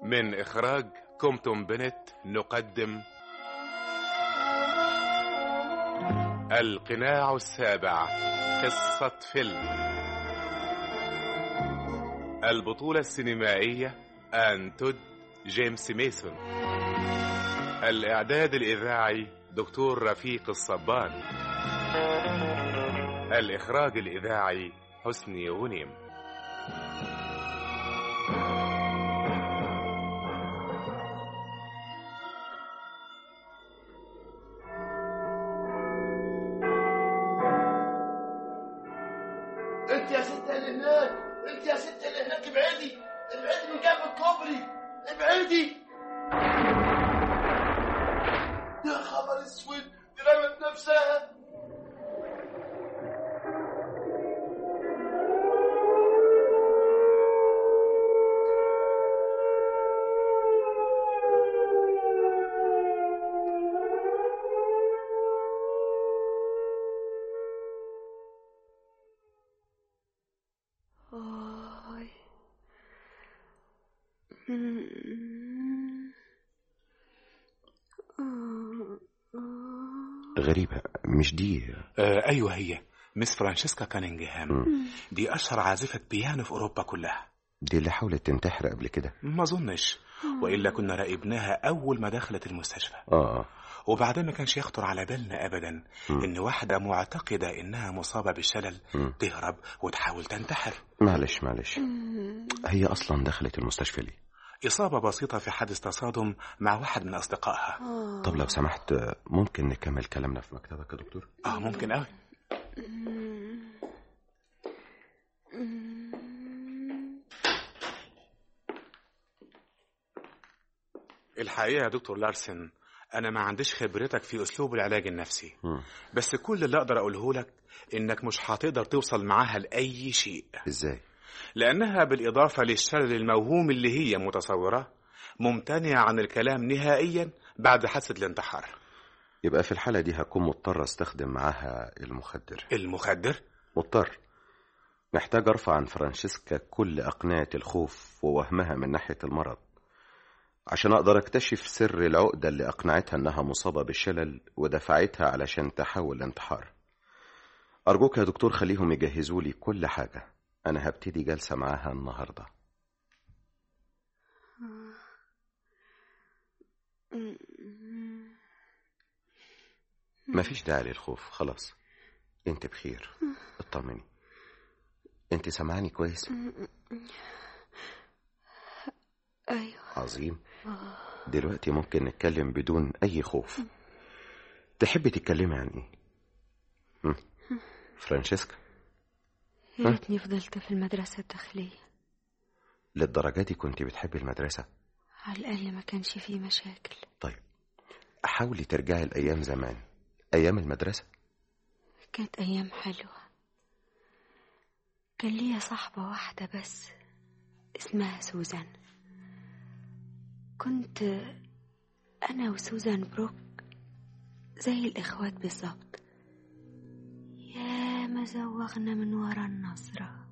من إخراج كومتون بنت نقدم القناع السابع قصة فيلم البطولة السينمائية أنتود جيمس ميسون الإعداد الإذاعي دكتور رفيق الصبان الإخراج الإذاعي حسني غنيم انت يا ست اللي هناك انت يا ست اللي هناك ابعدي ابعدي من جنب الكوبري ابعدي يا خبر اسود دي رمت نفسها آي. مم. آه، آه. غريبة مش دي آه ايوه هي مس فرانشيسكا كانينجهام مم. دي اشهر عازفة بيانو في اوروبا كلها دي اللي حاولت تنتحر قبل كده ما اظنش والا كنا راقبناها اول ما دخلت المستشفى اه وبعدين ما كانش يخطر على بالنا ابدا مم. ان واحده معتقده انها مصابه بالشلل مم. تهرب وتحاول تنتحر معلش معلش مم. هي اصلا دخلت المستشفى ليه اصابه بسيطه في حادث تصادم مع واحد من اصدقائها آه. طب لو سمحت ممكن نكمل كلامنا في مكتبك يا دكتور اه ممكن قوي مم. مم. الحقيقه يا دكتور لارسن انا ما عنديش خبرتك في اسلوب العلاج النفسي مم. بس كل اللي اقدر اقوله لك انك مش هتقدر توصل معاها لاي شيء ازاي لأنها بالإضافة للشلل الموهوم اللي هي متصورة ممتنعة عن الكلام نهائيا بعد حادثة الانتحار يبقى في الحالة دي هكون مضطر استخدم معاها المخدر المخدر مضطر محتاج ارفع عن فرانشيسكا كل اقنعة الخوف ووهمها من ناحية المرض عشان اقدر اكتشف سر العقدة اللي اقنعتها انها مصابة بالشلل ودفعتها علشان تحاول الانتحار ارجوك يا دكتور خليهم يجهزوا لي كل حاجة انا هبتدي جلسة معاها النهاردة مم. مفيش داعي للخوف خلاص انت بخير اطمني انت سامعاني كويس أيوة عظيم دلوقتي ممكن نتكلم بدون اي خوف تحبي تتكلمي عن ايه هم؟ فرانشيسكا يا ريتني فضلت في المدرسة الداخلية للدرجة دي كنت بتحبي المدرسة على الأقل ما كانش فيه مشاكل طيب حاولي ترجعي لأيام زمان أيام المدرسة كانت أيام حلوة كان ليا صاحبة واحدة بس اسمها سوزان كنت أنا وسوزان بروك زي الإخوات بالظبط يا ما زوغنا من ورا النظرة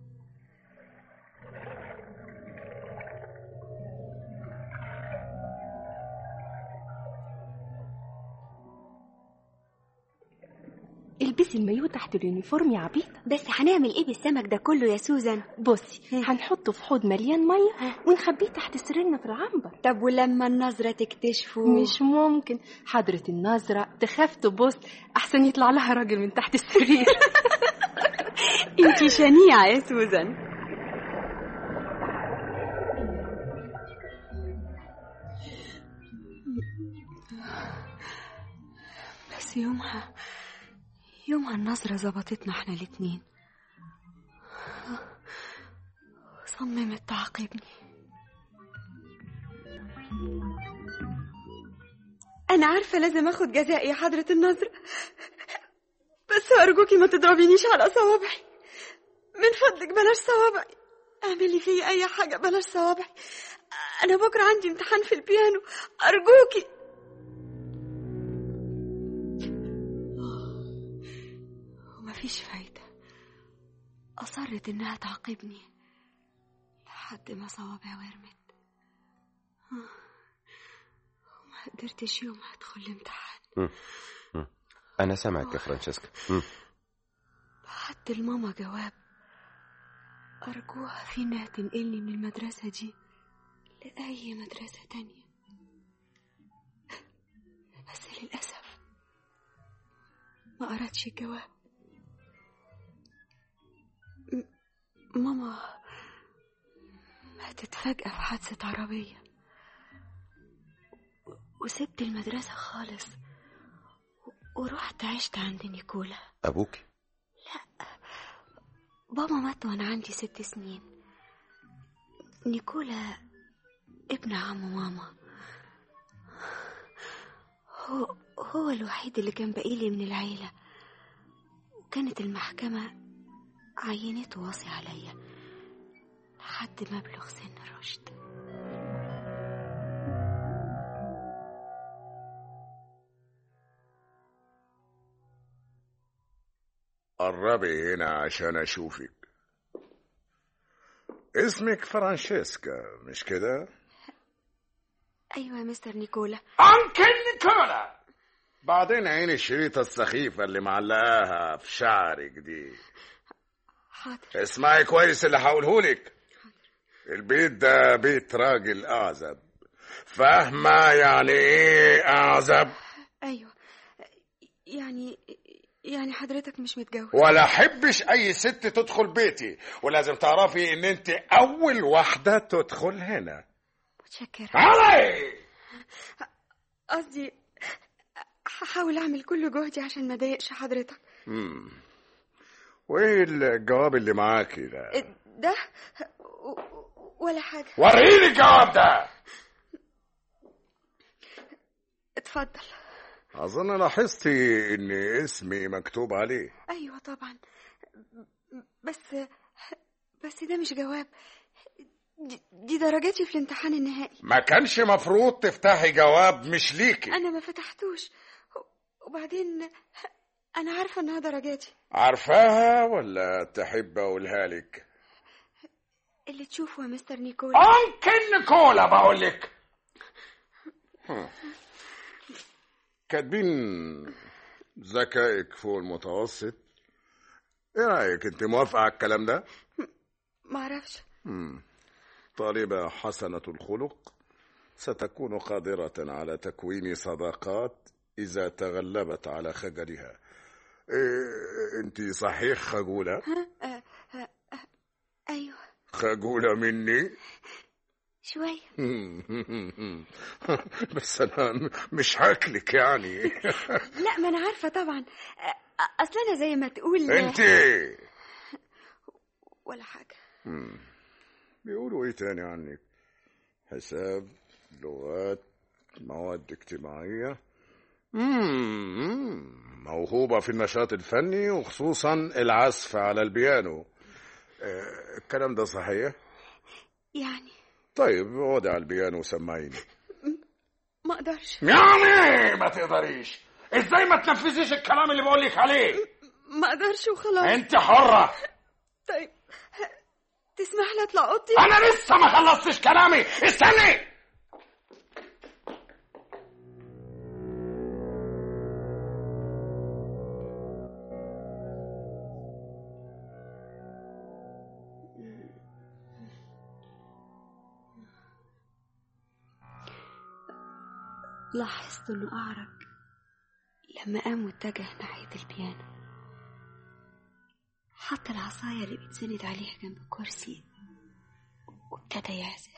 البسي المايو تحت اليونيفورم يا عبيطة بس هنعمل ايه بالسمك ده كله يا سوزان بصي هنحطه في حوض مليان مية ونخبيه تحت سريرنا في العنبر طب ولما النظرة تكتشفه مش ممكن حضرة النظرة تخاف تبص أحسن يطلع لها راجل من تحت السرير انتي شنيعة يا سوزان بس يومها يومها النظرة ظبطتنا احنا الاتنين صممت تعاقبني أنا عارفة لازم أخد جزائي يا حضرة النظرة بس أرجوكي ما تضربينيش على صوابعي من فضلك بلاش صوابعي اعملي فيا أي حاجة بلاش صوابعي أنا بكرة عندي امتحان في البيانو أرجوكي ومفيش فايدة أصرت إنها تعاقبني لحد ما صوابعي ورمت ما قدرتش يوم أدخل الامتحان أنا سامعك يا فرانشيسكا مم. بعت لماما جواب أرجوها في إنها تنقلني من المدرسة دي لأي مدرسة تانية بس للأسف ما قرأتش الجواب م- ماما ماتت فجأة في حادثة عربية و- وسبت المدرسة خالص و- ورحت عشت عند نيكولا أبوك بابا مات وانا عندي ست سنين نيكولا ابن عم ماما هو هو الوحيد اللي كان بقيلي من العيلة وكانت المحكمة عينته واصي عليا لحد ما ابلغ سن الرشد قربي هنا عشان اشوفك اسمك فرانشيسكا مش كده ايوه يا مستر نيكولا انكل نيكولا بعدين عين الشريطة السخيفة اللي معلقاها في شعرك دي حاضر اسمعي كويس اللي هقولهولك البيت ده بيت راجل أعزب فاهمة يعني ايه أعزب ايوه يعني يعني حضرتك مش متجوز ولا احبش اي ست تدخل بيتي ولازم تعرفي ان انت اول واحدة تدخل هنا متشكرة علي قصدي هحاول اعمل كل جهدي عشان ما اضايقش حضرتك مم. وايه الجواب اللي معاكي ده ده و- ولا حاجة وريني الجواب ده اتفضل اظن لاحظتي ان اسمي مكتوب عليه ايوه طبعا بس بس ده مش جواب دي, دي درجاتي في الامتحان النهائي ما كانش مفروض تفتحي جواب مش ليكي انا ما فتحتوش وبعدين انا عارفه انها درجاتي عارفاها ولا تحب اقولها لك اللي تشوفه يا مستر نيكولا انكل نيكولا بقول لك كاتبين ذكائك فوق المتوسط ايه رايك انت موافقه على الكلام ده ما اعرفش مم. طالبة حسنة الخلق ستكون قادرة على تكوين صداقات إذا تغلبت على خجلها إيه أنت صحيح خجولة ايوه خجولة مني شويه بس أنا مش هاكلك يعني لا ما انا عارفه طبعا اصل انا زي ما تقول أنت ولا حاجه مم. بيقولوا إيه تاني عنك حساب لغات مواد اجتماعية مم. موهوبة في النشاط الفني وخصوصا العزف على البيانو آه، الكلام ده صحيح يعني طيب اقعدي على البيانو وسمعيني ما اقدرش يعني ما تقدريش ازاي ما تنفذيش الكلام اللي بقول لك عليه ما اقدرش وخلاص انت حرة طيب تسمح لي اطلع اوضتي انا لسه ما خلصتش كلامي استني لاحظت انه اعرج لما قام واتجه ناحية البيانو حط العصاية اللي بيتسند عليها جنب الكرسي وابتدى يعزف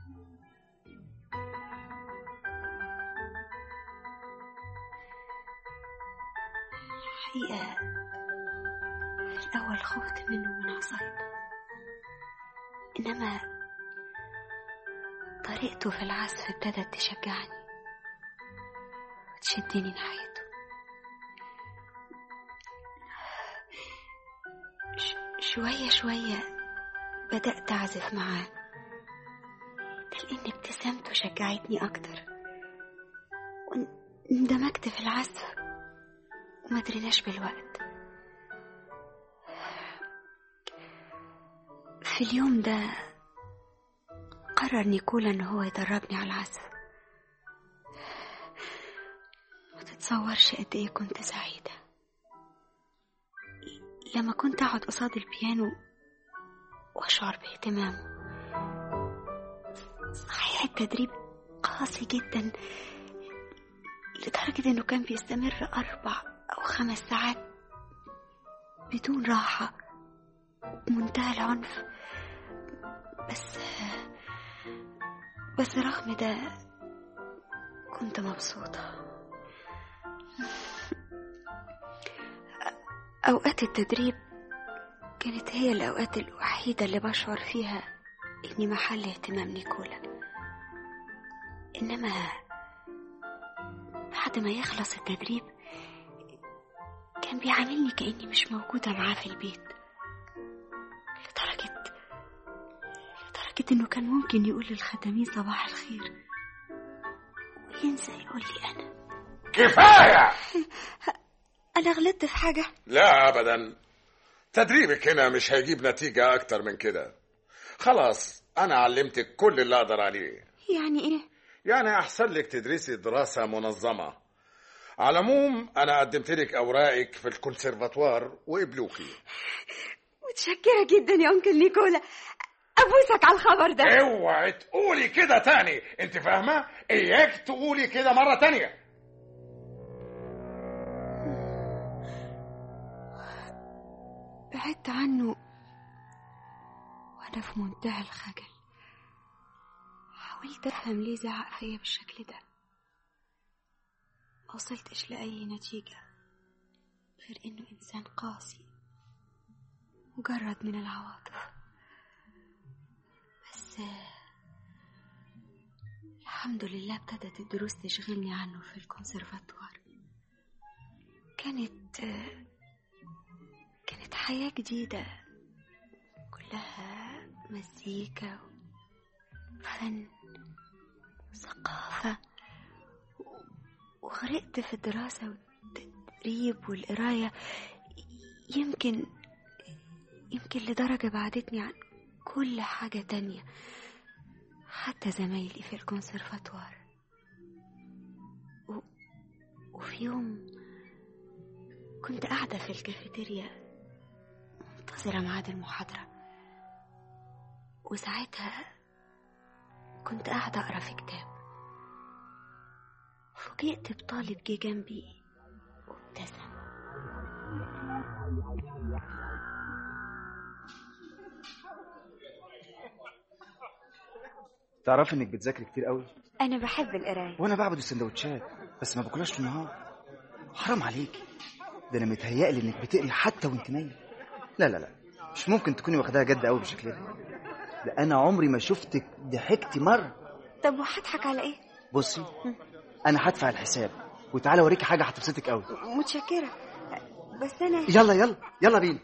الحقيقة في الأول خفت منه من عصايته إنما طريقته في العزف ابتدت تشجعني وتشدني ناحيته ش- شوية شوية بدأت أعزف معاه لأن ابتسامته شجعتني أكتر واندمجت في العزف وما دريناش بالوقت في اليوم ده قرر قرر نيكولا إن هو يدربني على العزف ما تتصورش قد إيه كنت سعيدة لما كنت أقعد قصاد البيانو وأشعر باهتمامه صحيح التدريب قاسي جدا لدرجة إنه كان بيستمر أربع أو خمس ساعات بدون راحة بمنتهى العنف بس بس رغم ده كنت مبسوطة أوقات التدريب كانت هي الأوقات الوحيدة اللي بشعر فيها إني محل اهتمام نيكولا إنما بعد ما يخلص التدريب كان بيعاملني كأني مش موجودة معاه في البيت لدرجة لدرجة إنه كان ممكن يقول للخدامين صباح الخير وينسى يقول لي أنا كفاية أنا غلطت في حاجة لا أبدا تدريبك هنا مش هيجيب نتيجة أكتر من كده خلاص أنا علمتك كل اللي أقدر عليه يعني إيه؟ يعني أحسن لك تدرسي دراسة منظمة على العموم أنا قدمت لك أوراقك في الكونسرفاتوار وقبلوكي متشكرة جدا يا أنكل نيكولا أبوسك على الخبر ده اوعي تقولي كده تاني انت فاهمة اياك تقولي كده مرة تانية بعدت عنه وأنا في منتهى الخجل حاولت أفهم ليه زعق فيا بالشكل ده ما وصلتش لأي نتيجة غير إنه إنسان قاسي مجرد من العواطف بس الحمد لله ابتدت الدروس تشغلني عنه في الكونسرفاتوار كانت كانت حياة جديدة كلها مزيكا فن ثقافة وغرقت في الدراسة والتدريب والقراية يمكن يمكن لدرجة بعدتني عن كل حاجة تانية حتى زمايلي في الكونسرفاتوار و... وفي يوم كنت قاعدة في الكافيتيريا منتظرة ميعاد المحاضرة وساعتها كنت قاعدة أقرأ في كتاب فوجئت بطالب جه جنبي وابتسم تعرفي انك بتذاكري كتير قوي أنا بحب القراية وانا بعبد السندوتشات بس ما باكلهاش في النهار حرام عليكي ده انا متهيألي انك بتقري حتى وانت نايم لا لا لا مش ممكن تكوني واخداها جد قوي بالشكل ده ده انا عمري ما شفتك ضحكتي مره طب وهضحك على إيه؟ بصي انا هدفع الحساب وتعالى اوريكي حاجه هتبسطك قوي متشكرة بس أنا يلا يلا يلا بينا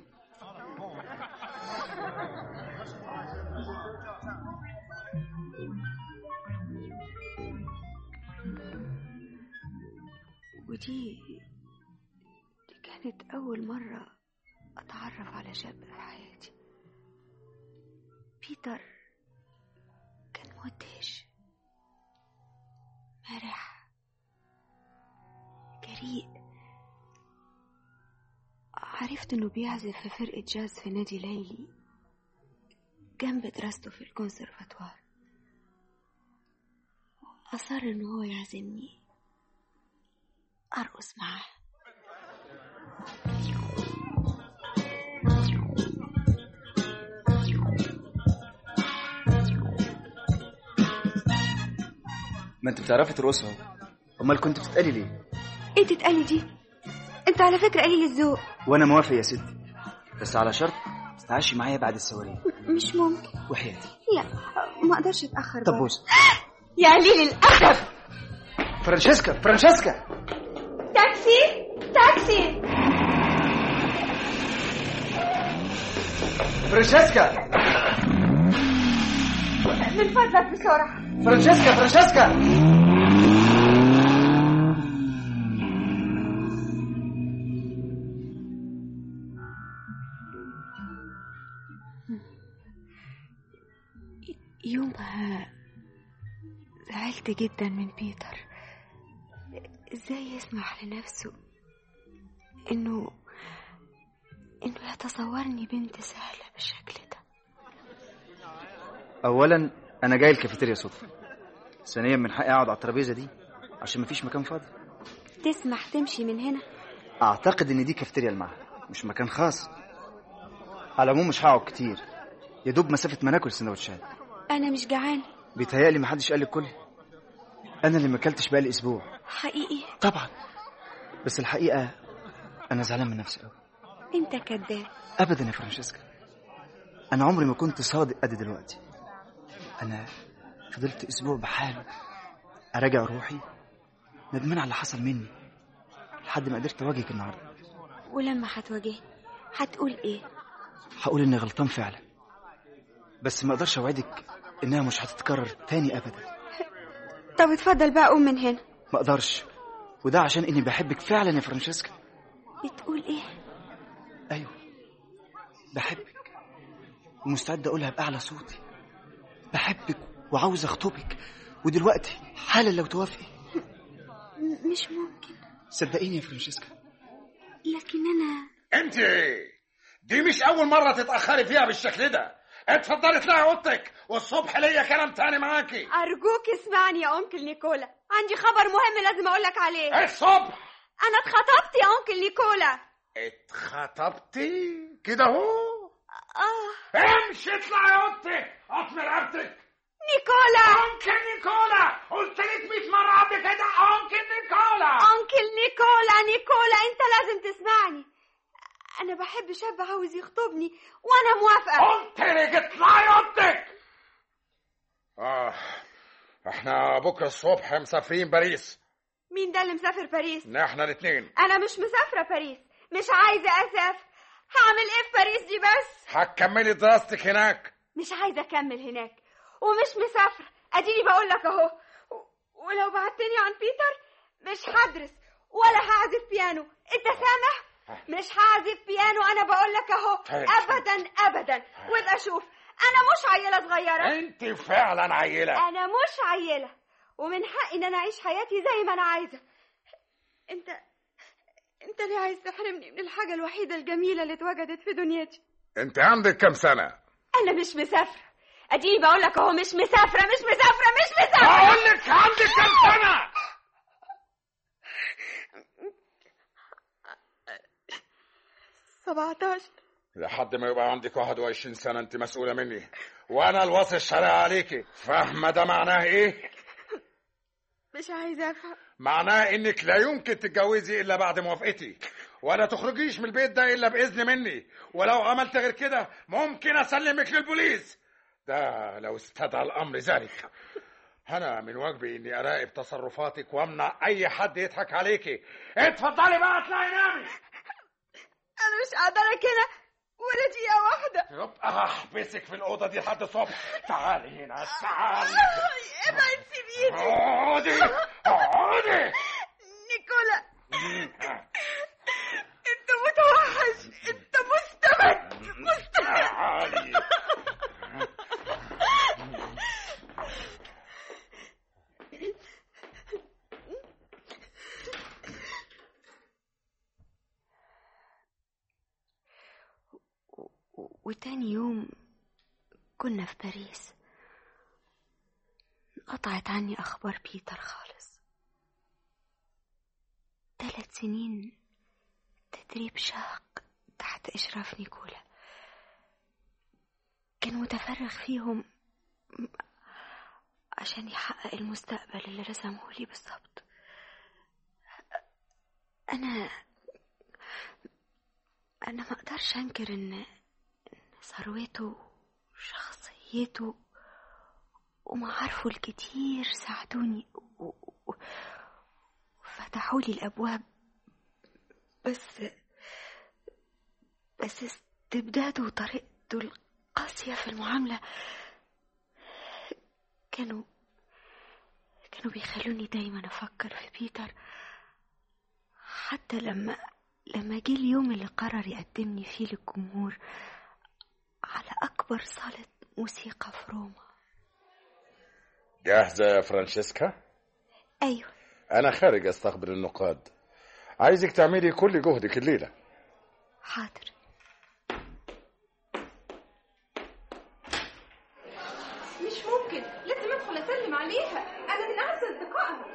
ودي دي كانت أول مرة أتعرف على شاب في حياتي بيتر كان مدهش مرح جريء عرفت إنه بيعزف في فرقة جاز في نادي ليلي جنب دراسته في الكونسرفاتوار أصر إن هو يعزمني أرقص معاه ما انت بتعرفي ترقصي اهو امال كنت بتتقالي ليه ايه تتقالي دي انت على فكرة قليل الذوق وانا موافق يا ستي بس على شرط تتعشي معايا بعد السواري مش ممكن وحياتي لا ما اقدرش اتأخر طب بقى. بص يا قليل الأدب فرانشيسكا فرانشيسكا تاكسي تاكسي فرانشيسكا من فضلك بسرعة فرانشيسكا فرانشيسكا يومها زعلت جدا من بيتر ازاي يسمح لنفسه انه انه يتصورني بنت سهلة بالشكل ده اولا انا جاي الكافيتيريا صدفه ثانيا من حقي اقعد على الترابيزه دي عشان مفيش مكان فاضي تسمح تمشي من هنا اعتقد ان دي كافيتيريا المعهد مش مكان خاص على العموم مش هقعد كتير يا دوب مسافه ما ناكل سندوتشات انا مش جعان بيتهيألي محدش قال لك كل انا اللي ما اكلتش بقالي اسبوع حقيقي طبعا بس الحقيقه انا زعلان من نفسي قوي انت كذاب ابدا يا فرانشيسكا انا عمري ما كنت صادق قد دلوقتي انا فضلت اسبوع بحاله اراجع روحي ندمان على اللي حصل مني لحد ما قدرت اواجهك النهارده ولما هتواجهني هتقول ايه هقول اني غلطان فعلا بس ما اقدرش اوعدك انها مش هتتكرر تاني ابدا طب اتفضل بقى قوم من هنا ما اقدرش وده عشان اني بحبك فعلا يا فرانشيسكا بتقول ايه ايوه بحبك ومستعد اقولها باعلى صوتي بحبك وعاوز اخطبك ودلوقتي حالا لو توافقي م- مش ممكن صدقيني يا فرانشيسكا لكن انا انت دي مش اول مرة تتأخري فيها بالشكل ده اتفضلي اطلعي اوضتك والصبح ليا كلام تاني معاكي ارجوك اسمعني يا انكل نيكولا عندي خبر مهم لازم اقولك عليه الصبح انا اتخطبت يا انكل نيكولا اتخطبتي كده اهو اه امشي اطلعي اوضتك اطمي رقبتك نيكولا انكل نيكولا قلت لك 100 مرة قبل كده انكل نيكولا انكل نيكولا نيكولا انت لازم تسمعني انا بحب شاب عاوز يخطبني وانا موافقه قلت لك اطلعي اوضتك اه احنا بكره الصبح مسافرين باريس مين ده اللي مسافر باريس احنا الاثنين انا مش مسافره باريس مش عايزه اسافر هعمل ايه في باريس دي بس هتكملي دراستك هناك مش عايزه اكمل هناك ومش مسافره اديني بقول لك اهو و- ولو بعتني عن بيتر مش هدرس ولا هعزف بيانو انت سامع مش هعزف بيانو انا بقول لك اهو طيب. ابدا ابدا وابقى شوف انا مش عيله صغيره انت فعلا عيله انا مش عيله ومن حقي ان انا اعيش حياتي زي ما انا عايزه انت انت ليه عايز تحرمني من الحاجه الوحيده الجميله اللي اتوجدت في دنيتي انت عندك كم سنه انا مش مسافره اديني بقول لك اهو مش مسافره مش مسافره مش مسافره اقول لك عندك كم سنه 17 لحد ما يبقى عندك 21 سنه انت مسؤوله مني وانا الوصي الشرعي عليكي فاهمه ده معناه ايه مش عايزه افهم معناه انك لا يمكن تتجوزي الا بعد موافقتي ولا تخرجيش من البيت ده الا باذن مني ولو عملت غير كده ممكن اسلمك للبوليس ده لو استدعى الامر ذلك انا من واجبي اني اراقب تصرفاتك وامنع اي حد يضحك عليكي اتفضلي بقى اطلعي نامي انا مش قاعده لك هنا ولا دقيقه واحده يبقى هحبسك في الاوضه دي لحد الصبح تعالي هنا تعالي ابعد سيب ايدي اقعدي اقعدي نيكولا انت متوحش انت مستبد مستبد تعالي وتاني يوم كنا في باريس قطعت عني أخبار بيتر خالص ثلاث سنين تدريب شاق تحت إشراف نيكولا كان متفرغ فيهم عشان يحقق المستقبل اللي رسمه لي بالظبط أنا أنا ما أقدرش أنكر إن ثروته وشخصيته ومعارفه الكتير ساعدوني و- و- وفتحوا لي الأبواب بس بس استبداده وطريقته القاسية في المعاملة كانوا كانوا بيخلوني دايما أفكر في بيتر حتى لما لما جه اليوم اللي قرر يقدمني فيه للجمهور على أكبر صالة موسيقى في روما جاهزة يا فرانشيسكا؟ أيوة أنا خارج أستقبل النقاد عايزك تعملي كل جهدك الليلة حاضر مش ممكن لازم ادخل اسلم عليها انا من اعز اصدقائها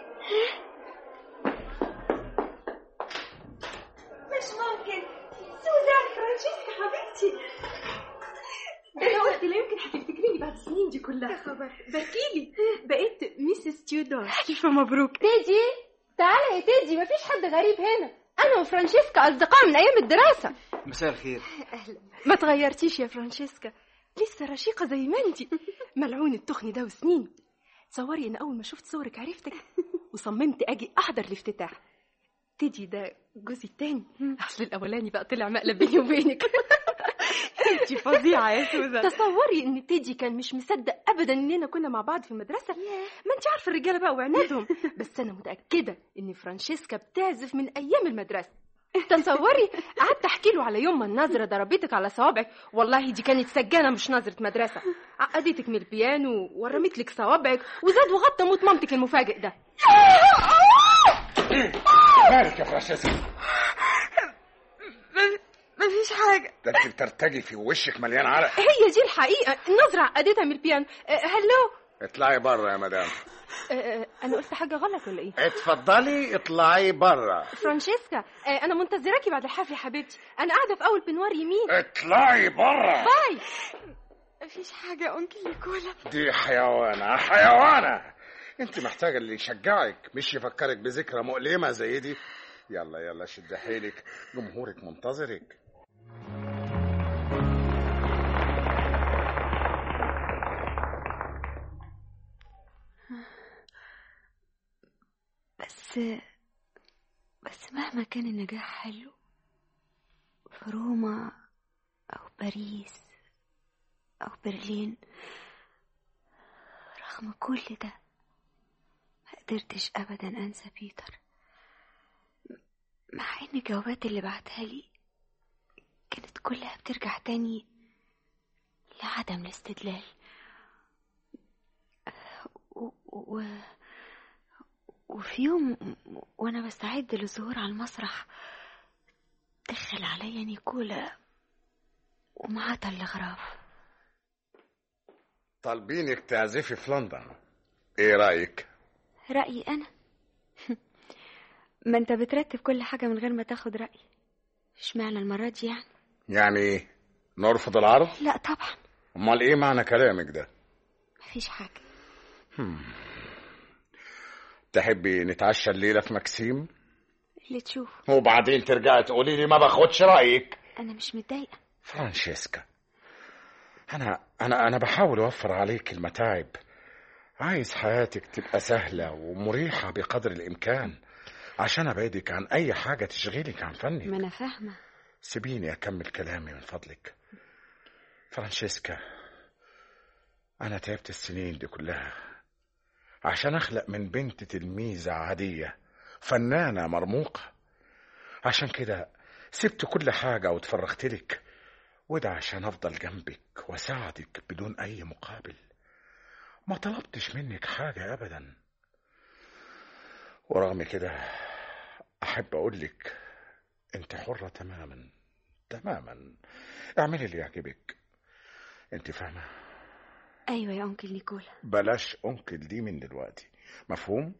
مش ممكن سوزان فرانشيسكا حبيبتي ده انا قلت لا يمكن هتفتكريني بعد السنين دي كلها بحكيلي بقيت ميسيس تيودور ألف مبروك تيجي تعالى يا تيجي مفيش حد غريب هنا انا وفرانشيسكا اصدقاء من ايام الدراسه مساء الخير ما تغيرتيش يا فرانشيسكا لسه رشيقه زي ما انتي ملعون التخن ده وسنين تصوري ان اول ما شفت صورك عرفتك وصممت اجي احضر الافتتاح تيجي ده جوزي التاني اصل الاولاني بقى طلع مقلب بيني وبينك انتي فظيعة يا سوزان تصوري ان تيجي كان مش مصدق ابدا اننا كنا مع بعض في المدرسه ما انت عارفه الرجاله بقى وعنادهم بس انا متاكده ان فرانشيسكا بتعزف من ايام المدرسه تصوري قعدت احكي له على يوم ما النظره ضربتك على صوابعك والله دي كانت سجانه مش نظره مدرسه عقدتك من البيانو ورمت لك صوابعك وزاد وغطى موت مامتك المفاجئ ده مالك يا فرانشيسكا مفيش حاجة ده انت بترتجي في وشك مليان عرق هي دي الحقيقه النظره عقدتها من البيانو أه، هلو اطلعي بره يا مدام أه، أه، انا قلت حاجه غلط ولا ايه اتفضلي اطلعي بره فرانشيسكا أه، انا منتظراكي بعد الحفل يا حبيبتي انا قاعده في اول بنوار يمين اطلعي بره باي مفيش حاجة يا أنكل نيكولا دي حيوانة حيوانة انت محتاجة اللي يشجعك مش يفكرك بذكرى مؤلمة زي دي يلا يلا شد حيلك جمهورك منتظرك بس بس مهما كان النجاح حلو في روما أو باريس أو برلين رغم كل ده ما قدرتش أبدا أنسى بيتر مع إن الجوابات اللي بعتها لي كانت كلها بترجع تاني لعدم الاستدلال و... و... وفي يوم وانا بستعد للظهور على المسرح دخل عليا نيكولا ومعاه تلغراف طالبينك تعزفي في لندن ايه رأيك رأيي أنا ما أنت بترتب كل حاجة من غير ما تاخد رأي اشمعنى المرة دي يعني يعني ايه نرفض العرض لا طبعا امال ايه معنى كلامك ده مفيش حاجة تحبي نتعشى الليلة في مكسيم اللي تشوف وبعدين ترجعي تقولي لي ما باخدش رأيك أنا مش متضايقة فرانشيسكا أنا أنا أنا بحاول أوفر عليك المتاعب عايز حياتك تبقى سهلة ومريحة بقدر الإمكان عشان أبعدك عن أي حاجة تشغلك عن ما فنك أنا فاهمة سيبيني أكمل كلامي من فضلك فرانشيسكا أنا تعبت السنين دي كلها عشان أخلق من بنت تلميذة عادية فنانة مرموقة عشان كده سبت كل حاجة وتفرغت لك وده عشان أفضل جنبك وأساعدك بدون أي مقابل ما طلبتش منك حاجة أبدا ورغم كده أحب أقول لك أنت حرة تماما تماما اعملي اللي يعجبك أنت فاهمة أيوة يا أنكل نيكولا بلاش أنكل دي من دلوقتي مفهوم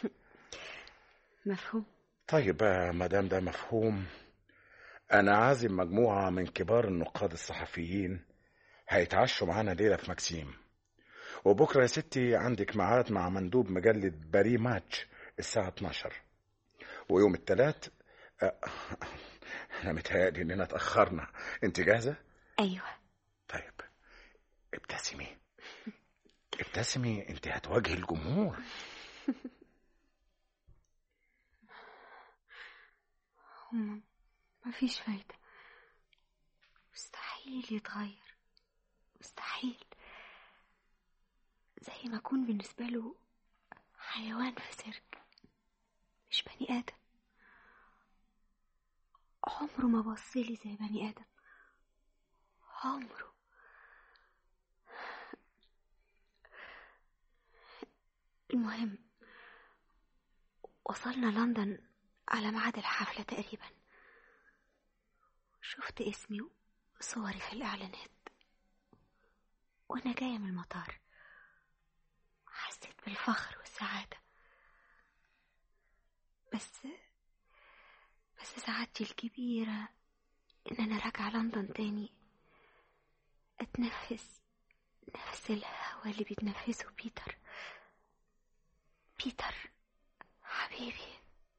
مفهوم طيب بقى ما دام ده مفهوم أنا عازم مجموعة من كبار النقاد الصحفيين هيتعشوا معانا ليلة في مكسيم وبكرة يا ستي عندك ميعاد مع مندوب مجلة باري ماتش الساعة 12 ويوم التلات أه، أنا متهيألي إننا اتأخرنا أنت جاهزة؟ أيوة طيب ابتسمي ابتسمي أنت هتواجهي الجمهور هم مفيش فايدة مستحيل يتغير مستحيل زي ما أكون بالنسبة له حيوان في سيرك مش بني آدم عمره ما بصلي زي بني آدم عمره المهم وصلنا لندن على ميعاد الحفلة تقريبا شفت اسمي وصوري في الإعلانات وأنا جاية من المطار حسيت بالفخر والسعادة بس بس سعادتي الكبيرة إن أنا راجعة لندن تاني أتنفس نفس الهوا اللي بيتنفسه بيتر بيتر حبيبي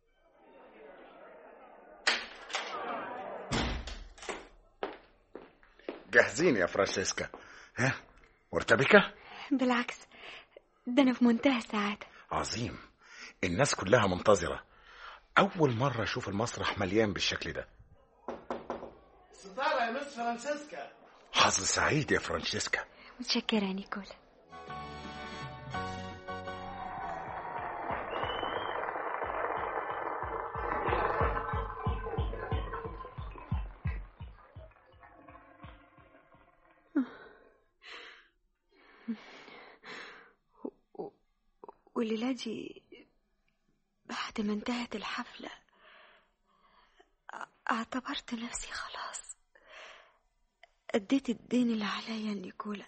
جاهزين يا فرانشيسكا ها مرتبكة بالعكس ده أنا في منتهى السعادة عظيم الناس كلها منتظرة أول مرة أشوف المسرح مليان بالشكل ده ستارة يا مس فرانسيسكا حظ سعيد يا فرانشيسكا متشكرة يا نيكولا والليلة دي بعد ما انتهت الحفلة اعتبرت نفسي خلاص أديت الدين اللي عليا لنيكولا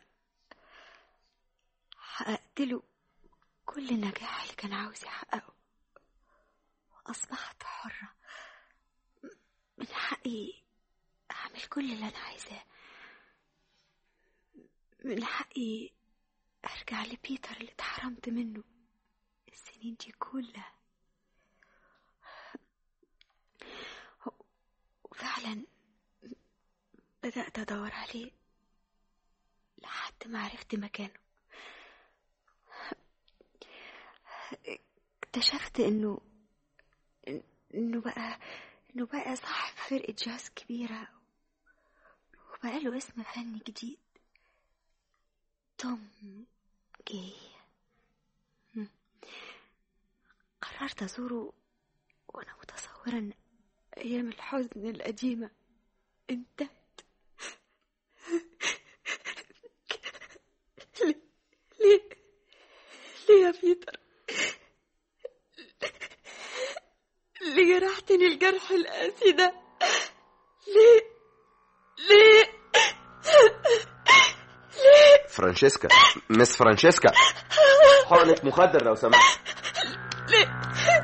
حققت له كل النجاح اللي كان عاوز يحققه وأصبحت حرة من حقي أعمل كل اللي أنا عايزاه من حقي أرجع لبيتر اللي اتحرمت منه السنين دي كلها وفعلا بدأت أدور عليه لحد ما عرفت مكانه اكتشفت انه انه بقى انه بقى صاحب فرقة جاز كبيرة وبقى له اسم فني جديد توم جاي مم. قررت أزوره وأنا متصورة إن أيام الحزن القديمة انتهت ليه ليه ليه يا بيتر ليه جرحتني الجرح القاسي ده ليه ليه ليه فرانشيسكا مس فرانشيسكا حقنة مخدر لو سمحت ليه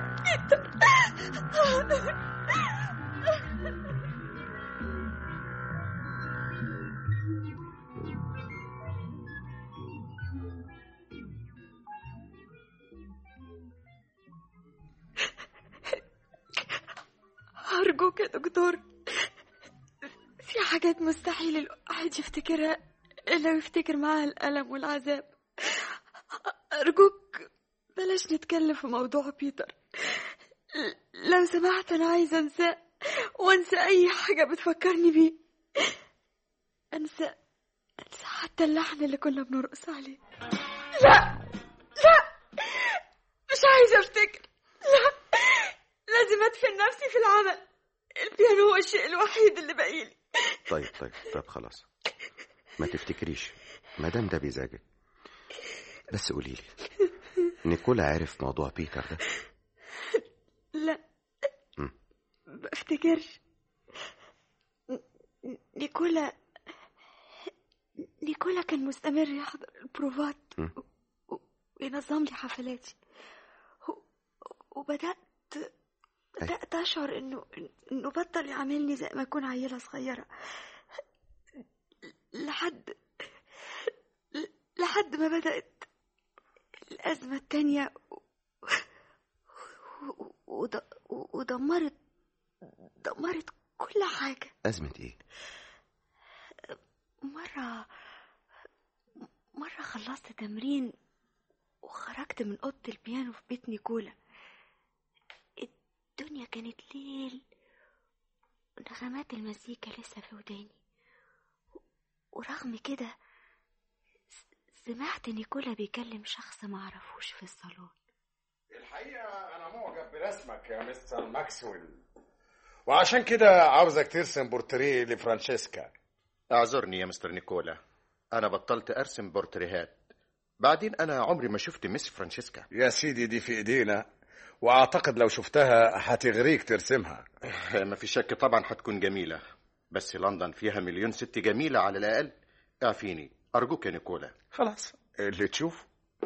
أرجوك يا دكتور في حاجات مستحيل الواحد يفتكرها إلا ويفتكر معاها الألم والعذاب أرجوك بلاش نتكلم في موضوع بيتر لو سمحت أنا عايزة أنساه وأنسى أي حاجة بتفكرني بيه أنسى أنسى حتى اللحن اللي كنا بنرقص عليه لا لا مش عايزة أفتكر لا لازم أدفن نفسي في العمل البيانو هو الشيء الوحيد اللي باقيلي طيب طيب طيب خلاص ما تفتكريش ما دام ده بيزعجك بس قولي لي نيكولا عارف موضوع بيتر ده لا مم. بفتكرش نيكولا نيكولا كان مستمر يحضر البروفات مم. و- وينظم لي حفلاتي و- وبدأت بدأت أشعر إنه إنه بطل يعاملني زي ما أكون عيلة صغيرة لحد لحد ما بدأت الأزمة التانية و- و- ود- ودمرت دمرت كل حاجة أزمة إيه؟ مرة مرة خلصت تمرين وخرجت من أوضة البيانو في بيت نيكولا الدنيا كانت ليل ونغمات المزيكا لسه في وداني ورغم كده س- سمعت نيكولا بيكلم شخص معرفوش في الصالون الحقيقة أنا معجب برسمك يا مستر ماكسويل وعشان كده عاوزك ترسم بورتريه لفرانشيسكا اعذرني يا مستر نيكولا أنا بطلت أرسم بورتريهات بعدين انا عمري ما شفت ميس فرانشيسكا يا سيدي دي في ايدينا واعتقد لو شفتها هتغريك ترسمها ما في شك طبعا هتكون جميله بس لندن فيها مليون ست جميله على الاقل اعفيني ارجوك يا نيكولا خلاص اللي تشوف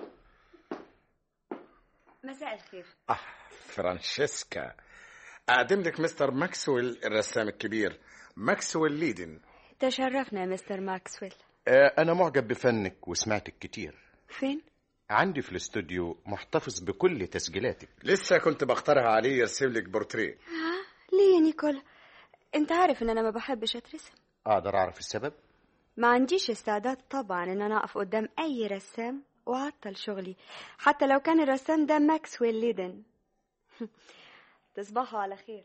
مساء الخير اه فرانشيسكا اقدم لك مستر ماكسويل الرسام الكبير ماكسويل ليدن تشرفنا يا مستر ماكسويل آه، انا معجب بفنك وسمعتك كتير فين؟ عندي في الاستوديو محتفظ بكل تسجيلاتك لسه كنت بقترح عليه يرسم لك بورتريه ها ليه يا نيكولا انت عارف ان انا ما بحبش اترسم اقدر اعرف السبب ما عنديش استعداد طبعا ان انا اقف قدام اي رسام واعطل شغلي حتى لو كان الرسام ده ماكسويل ليدن تصبحوا على خير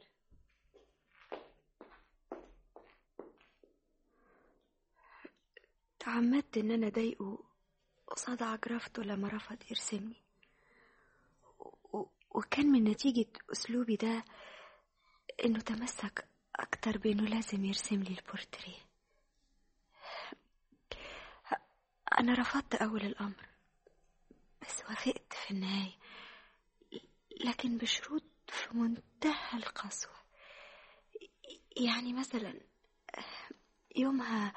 تعمدت ان انا ضايقه قصاد عجرفته لما رفض يرسمني و- و- وكان من نتيجة أسلوبي ده إنه تمسك أكتر بإنه لازم يرسم لي البورتريه أنا رفضت أول الأمر بس وافقت في النهاية لكن بشروط في منتهى القسوة يعني مثلا يومها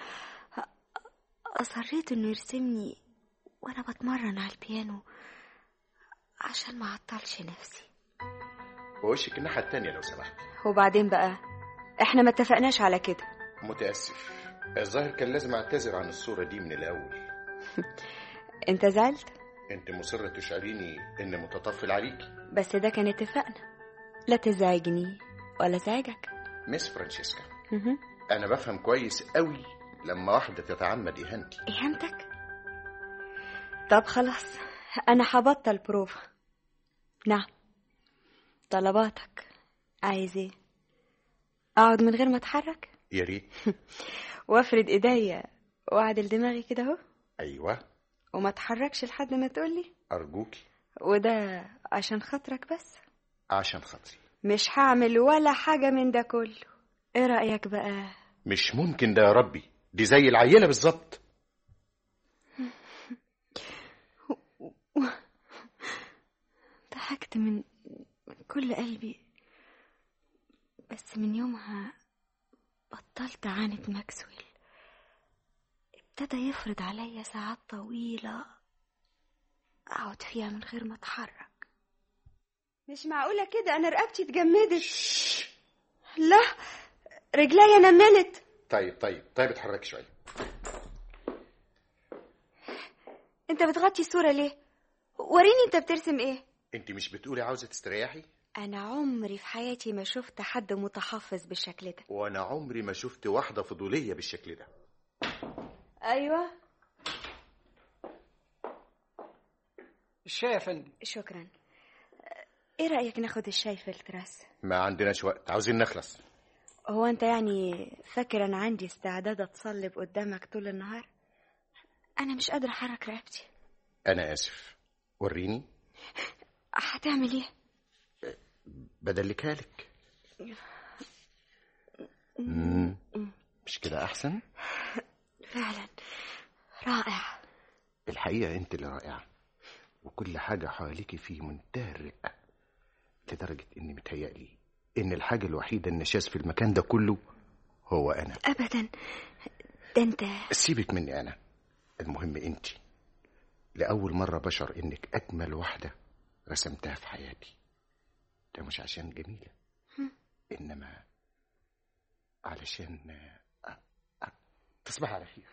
أصريت إنه يرسمني وأنا بتمرن على البيانو عشان ما أعطلش نفسي ووشك الناحيه التانية لو سمحت وبعدين بقى احنا ما اتفقناش على كده متاسف الظاهر كان لازم اعتذر عن الصوره دي من الاول انت زعلت انت مصره تشعريني اني متطفل عليكي بس ده كان اتفقنا لا تزعجني ولا ازعجك ميس فرانشيسكا مهم. انا بفهم كويس قوي لما واحده تتعمد اهانتي اهانتك طب خلاص انا هبطل بروفا نعم طلباتك عايز ايه اقعد من غير ما اتحرك يا ريت وافرد ايديا واعدل دماغي كده اهو ايوه وما اتحركش لحد ما تقولي ارجوكي وده عشان خاطرك بس عشان خاطري مش هعمل ولا حاجة من ده كله ايه رأيك بقى مش ممكن ده يا ربي دي زي العيله بالظبط ضحكت من من كل قلبي بس من يومها بطلت أعاند ماكسويل ابتدى يفرض عليا ساعات طويلة أقعد فيها من غير ما أتحرك مش معقولة كده أنا رقبتي اتجمدت لا رجليا نملت طيب طيب طيب اتحركي شويه أنت بتغطي الصورة ليه؟ وريني أنت بترسم إيه؟ انت مش بتقولي عاوزه تستريحي أنا عمري في حياتي ما شفت حد متحفظ بالشكل ده وانا عمري ما شفت واحده فضوليه بالشكل ده أيوة الشاي يا فندم شكرا ايه رأيك ناخد الشاي في التراس ما عندناش وقت عاوزين نخلص هو انت يعني فاكر انا عندي استعداد اتصلب قدامك طول النهار انا مش قادرة احرك رقبتي انا اسف وريني هتعمل ايه بدلكها لك مم. مش كده احسن فعلا رائع الحقيقه انت اللي رائعه وكل حاجه حواليكي في منتهى الرقه لدرجه اني متهيألي ان الحاجه الوحيده النشاز في المكان ده كله هو انا ابدا ده انت سيبك مني انا المهم انت لاول مره بشعر انك اجمل واحده رسمتها في حياتي ده مش عشان جميله انما علشان أ- أ- تصبح على خير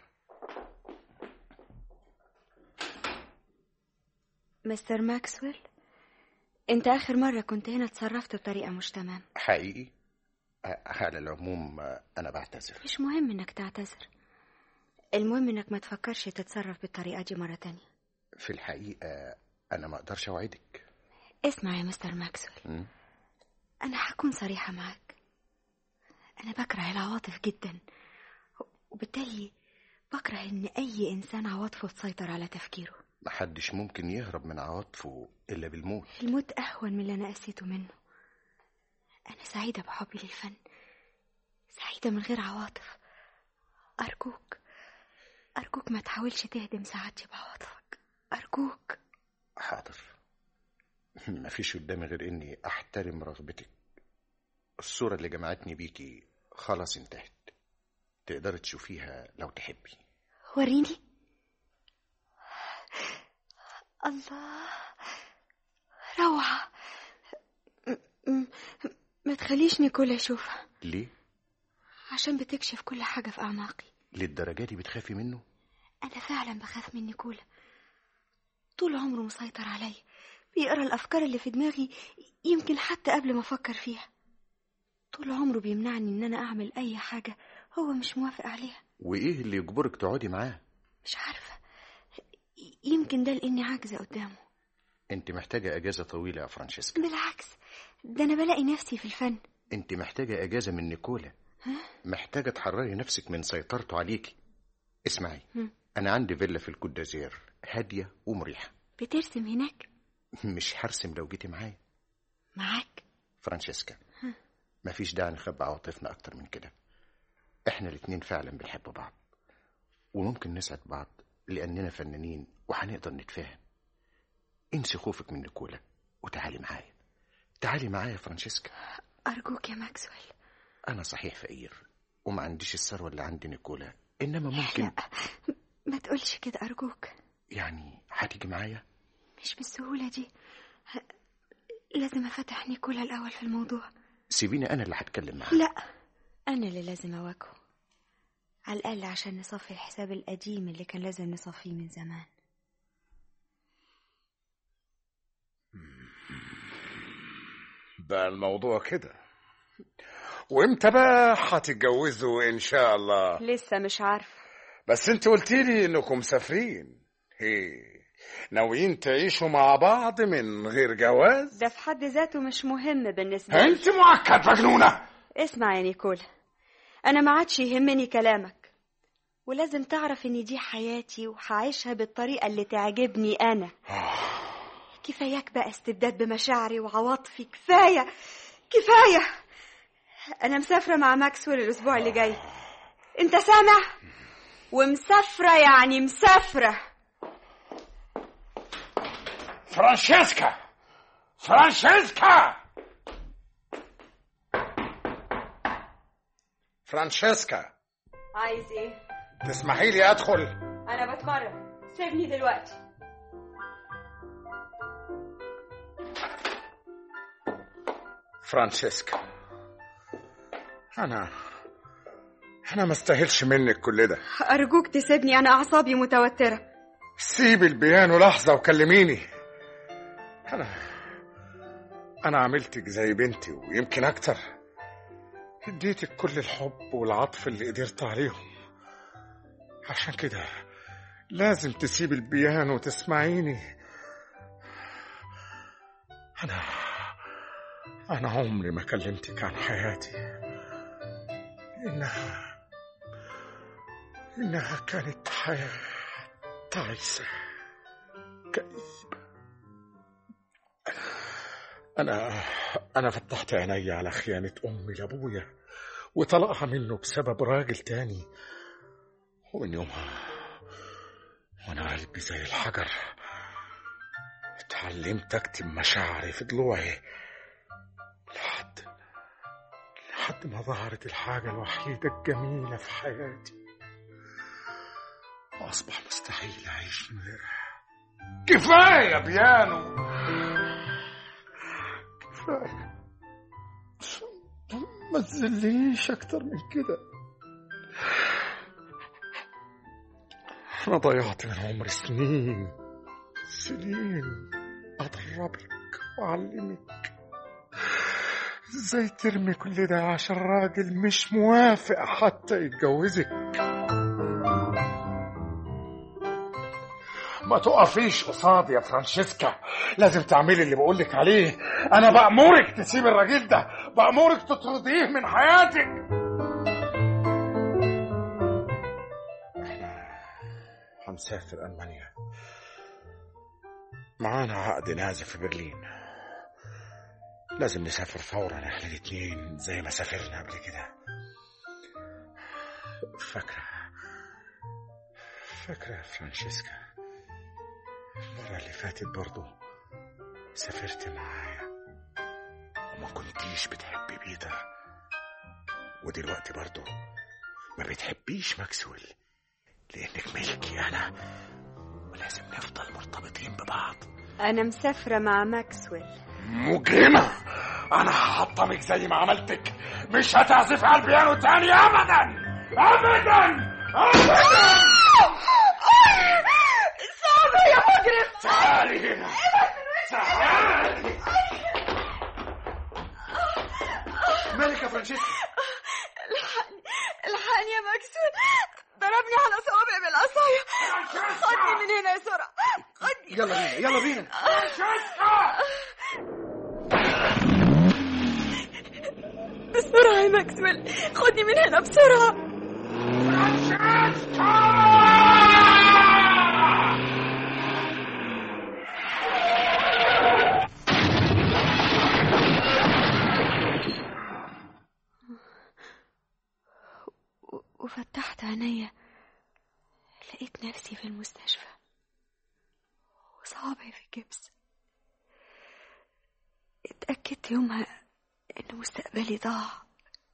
مستر ماكسويل انت اخر مرة كنت هنا اتصرفت بطريقة مش تمام حقيقي أ- على العموم أ- انا بعتذر مش مهم انك تعتذر المهم انك ما تفكرش تتصرف بالطريقة دي مرة تانية في الحقيقه انا ما اقدرش اوعدك اسمع يا مستر ماكسويل م? أنا هكون صريحة معاك أنا بكره العواطف جدا وبالتالي بكره إن أي إنسان عواطفه تسيطر على تفكيره محدش ممكن يهرب من عواطفه الا بالموت الموت أهون من اللي أنا قسيته منه أنا سعيدة بحبي للفن سعيدة من غير عواطف أرجوك أرجوك ما تحاولش تهدم سعادتي بعواطفك أرجوك حاضر مفيش قدامي غير اني احترم رغبتك الصورة اللي جمعتني بيكي خلاص انتهت تقدر تشوفيها لو تحبي وريني الله روعة م- م- ما تخليش نيكولا يشوفها ليه؟ عشان بتكشف كل حاجة في أعماقي للدرجة دي بتخافي منه؟ أنا فعلا بخاف من نيكولا طول عمره مسيطر عليا بيقرا الأفكار اللي في دماغي يمكن حتى قبل ما أفكر فيها طول عمره بيمنعني إن أنا أعمل أي حاجة هو مش موافق عليها وايه اللي يجبرك تقعدي معاه؟ مش عارفة ي- يمكن ده لأني عاجزة قدامه انت محتاجة اجازة طويلة يا فرانشيسكا بالعكس ده أنا بلاقي نفسي في الفن انت محتاجة اجازة من نيكولا ها؟ محتاجة تحرري نفسك من سيطرته عليكي اسمعي هم. انا عندي فيلا في الكوت دازير هادية ومريحة بترسم هناك مش هرسم لو جيتي معايا معاك فرانشيسكا ها. مفيش داعي نخبي عواطفنا اكتر من كده احنا الاتنين فعلا بنحب بعض وممكن نسعد بعض لاننا فنانين وهنقدر نتفاهم انسي خوفك من نيكولا وتعالي معايا تعالي معايا يا فرانشيسكا أرجوك يا ماكسويل انا صحيح فقير وما عنديش الثروه اللي عند نيكولا انما ممكن ما تقولش كده أرجوك يعني هتيجي معايا مش بالسهولة دي ه- لازم أفتح نيكولا الأول في الموضوع سيبيني انا اللي هتكلم معاه لا أنا اللي لازم أواجهه على الأقل عشان نصفي الحساب القديم اللي كان لازم نصفيه من زمان بقى الموضوع كده وامتى بقى هتتجوزوا ان شاء الله لسه مش عارفة بس انت قلتي لي انكم مسافرين هي ناويين تعيشوا مع بعض من غير جواز ده في حد ذاته مش مهم بالنسبة لي انت مؤكد مجنونه اسمع يا نيكولا أنا ما عادش يهمني كلامك ولازم تعرف إن دي حياتي وهعيشها بالطريقة اللي تعجبني أنا كفاياك بقى استبداد بمشاعري وعواطفي كفاية كفاية أنا مسافرة مع ماكسويل الأسبوع اللي جاي أنت سامع؟ ومسافرة يعني مسافرة فرانشيسكا فرانشيسكا فرانشيسكا عايز إيه؟ تسمحي لي ادخل أنا بتمرن سيبني دلوقتي فرانشيسكا انا انا ما استاهلش منك كل ده أرجوك تسيبني أنا أعصابي متوترة سيب البيانو لحظة وكلميني أنا أنا عملتك زي بنتي ويمكن أكتر اديتك كل الحب والعطف اللي قدرت عليهم عشان كده لازم تسيب البيانو وتسمعيني أنا أنا عمري ما كلمتك عن حياتي إنها إنها كانت حياة تعيسة كئيبة أنا أنا فتحت عيني على خيانة أمي لأبويا وطلقها منه بسبب راجل تاني ومن يومها وأنا قلبي زي الحجر اتعلمت أكتم مشاعري في ضلوعي لحد لحد ما ظهرت الحاجة الوحيدة الجميلة في حياتي وأصبح مستحيل أعيش من غيرها كفاية بيانو كفاية ما تزليش أكتر من كده أنا ضيعت من عمري سنين سنين أدربك وأعلمك ازاي ترمي كل ده عشان راجل مش موافق حتى يتجوزك ما تقفيش قصادي يا فرانشيسكا لازم تعملي اللي بقولك عليه انا بأمرك تسيب الراجل ده بأمرك تطرديه من حياتك احنا هنسافر المانيا معانا عقد نازل في برلين لازم نسافر فورا احنا الاتنين زي ما سافرنا قبل كده فاكرة فاكرة يا فرانشيسكا المرة اللي فاتت برضه سافرت معايا وما كنتيش بتحبي بيتر ودلوقتي برضه ما بتحبيش ماكسويل لانك ملكي انا ولازم نفضل مرتبطين ببعض أنا مسافرة مع ماكسويل مجرمة أنا هحطمك زي ما عملتك مش هتعزف على البيانو تاني أبدا أبدا أبدا صعبة يا مجرم تعالي هنا تعالي مالك يا فرانشيسكا الحقني الحقني يا ماكسويل ضربني على صوابعي بالعصاية خدني من هنا بسرعة خدني يلا بينا يلا بينا بسرعة يا ماكسويل خدني من هنا بسرعة و- وفتحت عينيا لقيت نفسي في المستشفى وصوابعي في الجبس اتأكدت يومها إن مستقبلي ضاع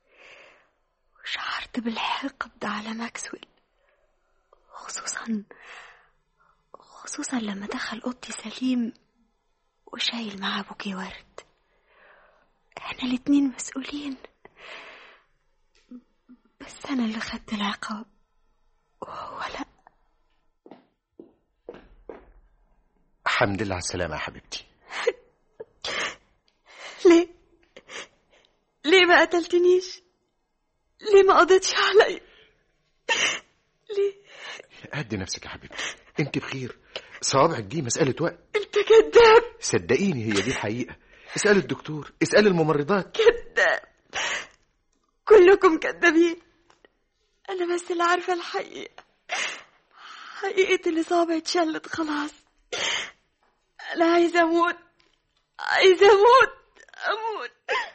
وشعرت بالحقد على ماكسويل خصوصا خصوصا لما دخل أوضتي سليم وشايل معاه بوكيه ورد احنا الاتنين مسؤولين بس أنا اللي خدت العقاب وهو لأ الحمد لله على السلامة يا حبيبتي ليه ليه ما قتلتنيش ليه ما قضيتش علي ليه هدي نفسك يا حبيبتي انت بخير صوابعك دي مسألة وقت انت كذاب صدقيني هي دي الحقيقة اسأل الدكتور اسأل الممرضات كذاب كلكم كذابين انا بس اللي عارفه الحقيقه حقيقه اللي صابعي اتشلت خلاص انا عايزه اموت عايزه اموت اموت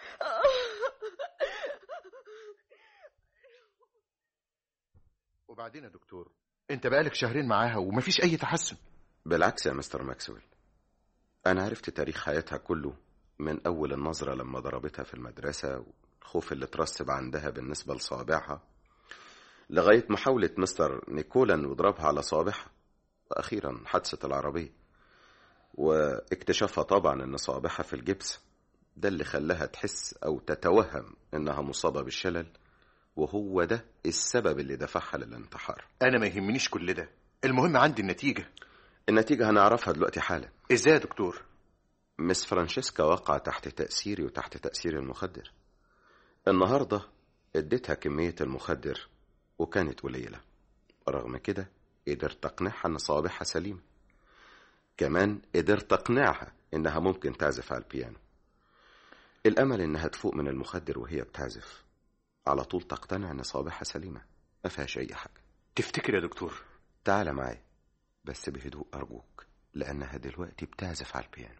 وبعدين يا دكتور انت بقالك شهرين معاها ومفيش اي تحسن بالعكس يا مستر ماكسويل أنا عرفت تاريخ حياتها كله من أول النظرة لما ضربتها في المدرسة والخوف اللي اترسب عندها بالنسبة لصوابعها لغاية محاولة مستر نيكولا إنه يضربها على صوابعها وأخيرا حادثة العربية واكتشافها طبعا إن صوابعها في الجبس ده اللي خلاها تحس أو تتوهم إنها مصابة بالشلل وهو ده السبب اللي دفعها للانتحار انا ما يهمنيش كل ده المهم عندي النتيجة النتيجة هنعرفها دلوقتي حالا ازاي يا دكتور مس فرانشيسكا وقع تحت تأثيري وتحت تأثير المخدر النهاردة اديتها كمية المخدر وكانت قليلة رغم كده قدرت أقنعها إن صوابعها سليمة كمان قدرت أقنعها إنها ممكن تعزف على البيانو الأمل إنها تفوق من المخدر وهي بتعزف على طول تقتنع إن صوابعها سليمة ما فيهاش أي حاجة تفتكر يا دكتور تعال معايا بس بهدوء أرجوك لأنها دلوقتي بتعزف على البيانو